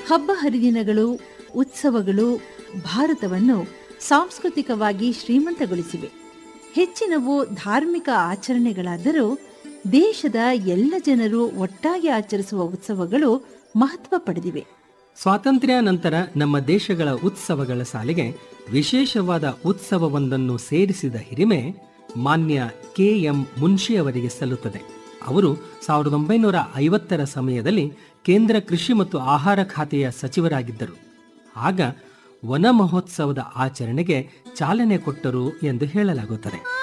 ಹಬ್ಬ ಹರಿದಿನಗಳು ಉತ್ಸವಗಳು ಭಾರತವನ್ನು ಸಾಂಸ್ಕೃತಿಕವಾಗಿ ಶ್ರೀಮಂತಗೊಳಿಸಿವೆ ಹೆಚ್ಚಿನವು ಧಾರ್ಮಿಕ ಆಚರಣೆಗಳಾದರೂ ದೇಶದ ಎಲ್ಲ ಜನರು ಒಟ್ಟಾಗಿ ಆಚರಿಸುವ ಉತ್ಸವಗಳು ಮಹತ್ವ ಪಡೆದಿವೆ ಸ್ವಾತಂತ್ರ್ಯ ನಂತರ ನಮ್ಮ ದೇಶಗಳ ಉತ್ಸವಗಳ ಸಾಲಿಗೆ ವಿಶೇಷವಾದ ಉತ್ಸವವೊಂದನ್ನು ಸೇರಿಸಿದ ಹಿರಿಮೆ ಮಾನ್ಯ ಕೆ ಎಂ ಮುನ್ಷಿಯವರಿಗೆ ಸಲ್ಲುತ್ತದೆ ಅವರು ಸಾವಿರದ ಒಂಬೈನೂರ ಐವತ್ತರ ಸಮಯದಲ್ಲಿ ಕೇಂದ್ರ ಕೃಷಿ ಮತ್ತು ಆಹಾರ ಖಾತೆಯ ಸಚಿವರಾಗಿದ್ದರು ಆಗ ವನ ಮಹೋತ್ಸವದ ಆಚರಣೆಗೆ ಚಾಲನೆ ಕೊಟ್ಟರು ಎಂದು ಹೇಳಲಾಗುತ್ತದೆ